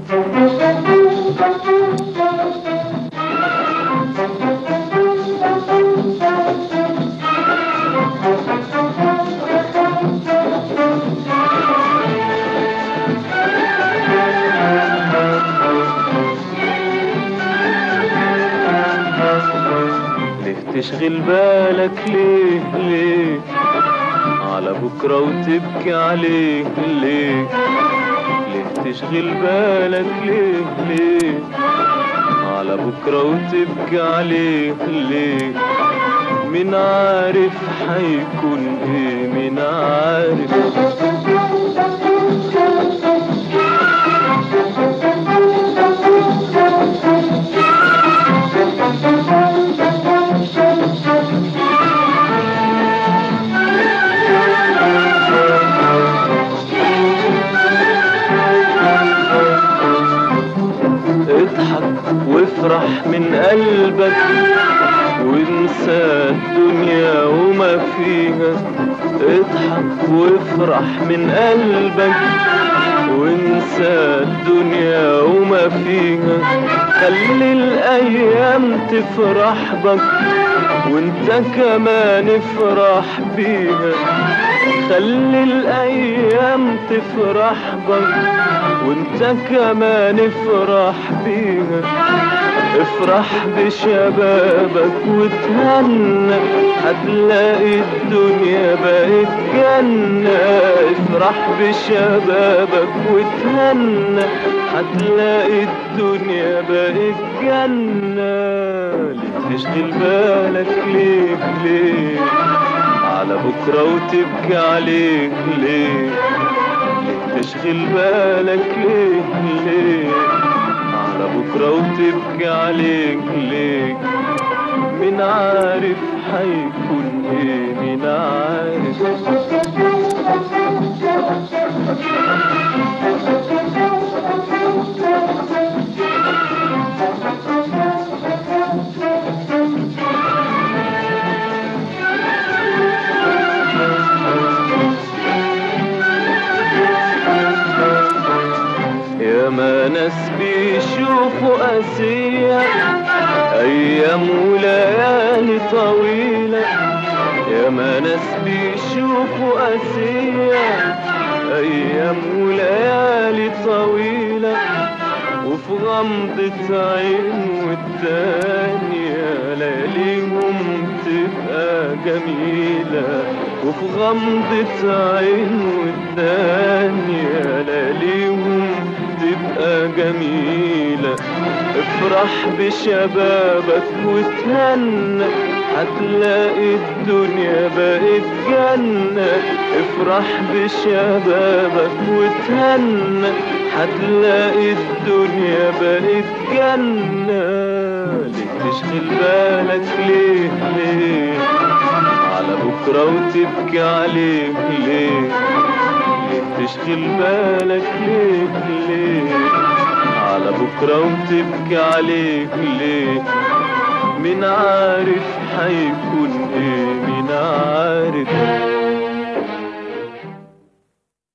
ليه تشغل بالك ليه ليه على بكرة وتبكي عليه ليه ليه تشغل بالك ليه ليه على بكرة وتبكي عليه ليه مين عارف حيكون ايه مين عارف اضحك وافرح من قلبك وانسى الدنيا وما فيها اضحك وافرح من قلبك وانسى الدنيا وما فيها خلي الايام تفرح بك وانت كمان افرح بيها خلي الايام تفرح بك وانت كمان افرح بيها افرح بشبابك وتهنى هتلاقي الدنيا بقت جنة افرح بشبابك وتهنى هتلاقي الدنيا بقت جنة ليه تشغل بالك ليه ليه على بكرة وتبكي عليك ليه ليه تشغل بالك ليه ليه على بكرة وتبكي عليك ليه مين عارف حيكون ايه مين عارف يا ما ناس بيشوفوا قاسية أيام وليالي طويلة يا ما ناس بيشوفوا قاسية أيام وليالي طويلة وفي غمضة عين والتانية لياليهم تبقى جميلة وفي غمضة عين والتانية لياليهم تبقى جميلة افرح بشبابك وتهنى هتلاقي الدنيا بقت جنة افرح بشبابك وتهنى هتلاقي الدنيا بقت جنة ليه تشغل بالك ليه ليه على بكرة وتبكي عليه ليه ليه تشغل بالك ليه ليه على بكرة وتبكي عليه ليه مين عارف حيكون ايه مين عارف